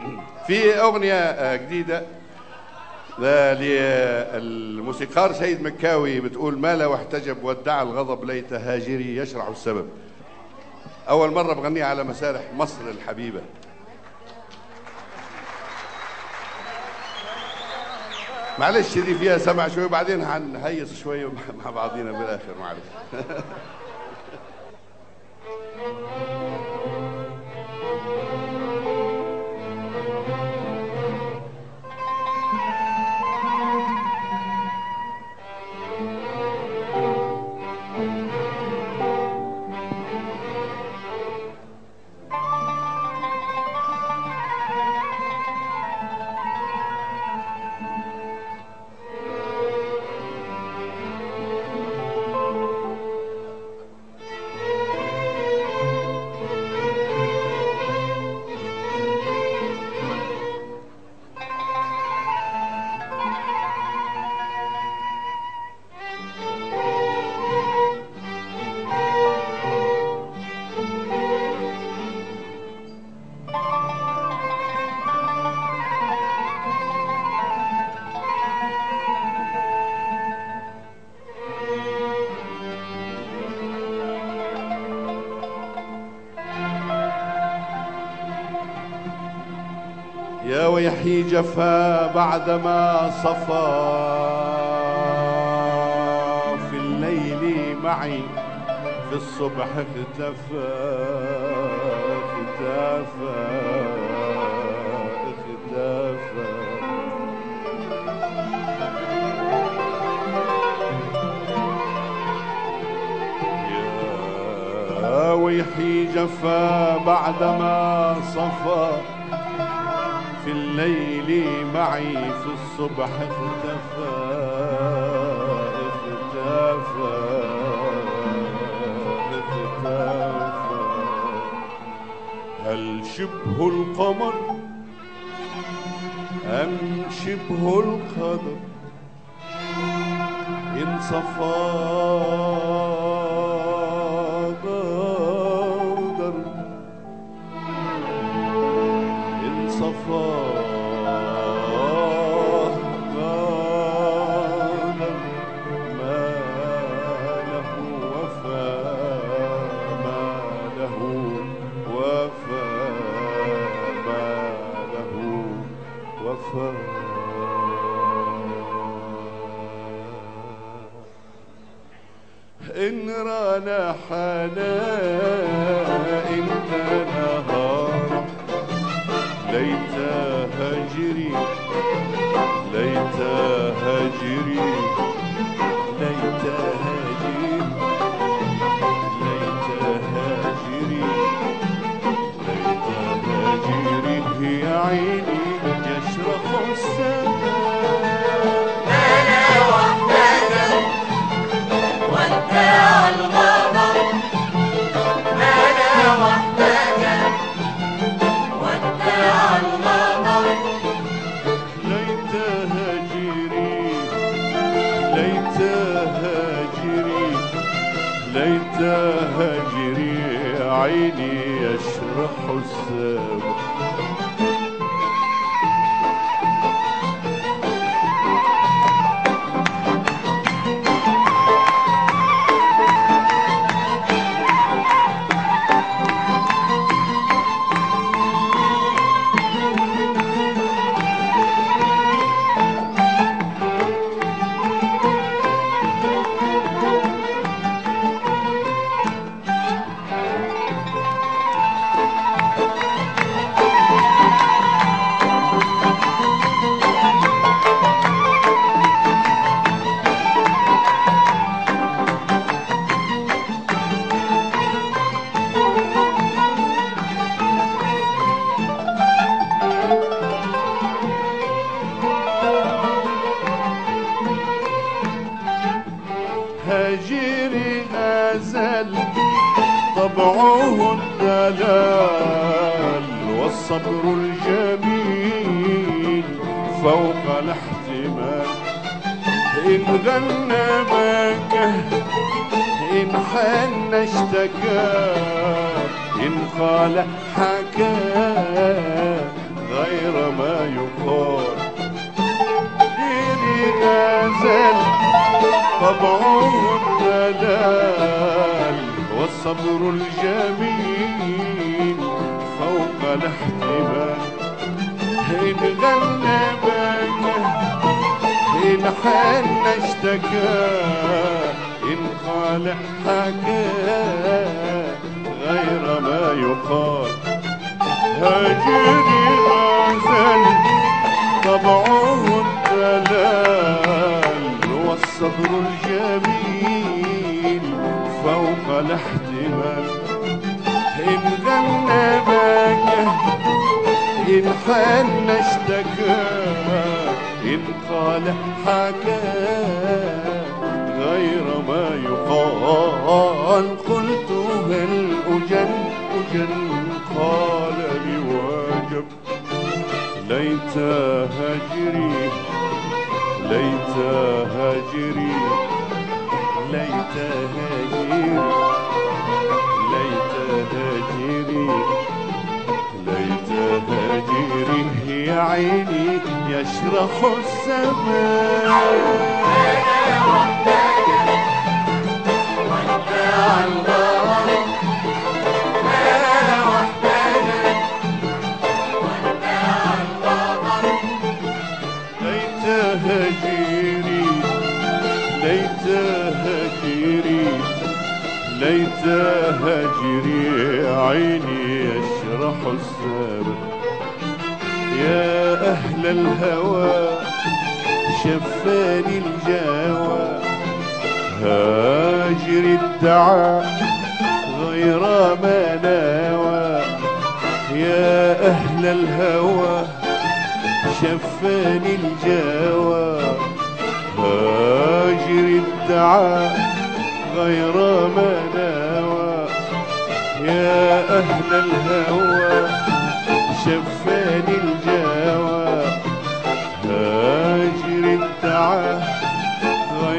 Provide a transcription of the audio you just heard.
في أغنية جديدة للموسيقار سيد مكاوي بتقول ما لو احتجب ودع الغضب ليت هاجري يشرح السبب أول مرة بغنيها على مسارح مصر الحبيبة معلش دي فيها سمع شوية وبعدين هنهيص شوية مع بعضينا بالآخر معلش يا ويحيي جفا بعدما صفى في الليل معي في الصبح اختفى اختفى اختفى يا ويحيي جفا بعدما صفى في الليل معي في الصبح اختفى اختفى اختفى هل شبه القمر أم شبه القدر إن صفى غادر إن صفى غادر ما له وفى ما له وفى ما له وفى إن رانا حنان إنت نهار ليت هجري ليت هجري ليت هجري ليت هجري ليت هجري يا عيني يشرق السماء أنا وحدنا وأنت الغضب أنا وحدنا وأنت الغضب ليت هجري ليت هجري ليت هجري عيني يشرح السماء هجري أزل طبعه الدلال والصبر الجميل فوق الاحتمال إن غنى بكى إن حن اشتكى إن قال حكى غير طبعه الدلال والصبر الجميل فوق الاحتمال إن غلبك إن حن اشتكى إن قال حكى غير ما يقال هاجري غازل طبعه الدلال والصبر الجميل فوق الاحتمال إن غلبك إن حن اشتكى إن قال حكى غير ما يقال قلت هل أجن أجن قال بواجب ليت هجري ليت هجري ليت هجري ليت هجري ليت هجري يا عيني يشرح السماء ليت هجري ليت هجري ليت هجري عيني يشرح السر يا أهل الهوى شفاني الجوى هاجر الدعاء غير ما نوى يا أهل الهوى شفاني الجوى هاجر الدعاء غير ما نوى يا أهل الهوى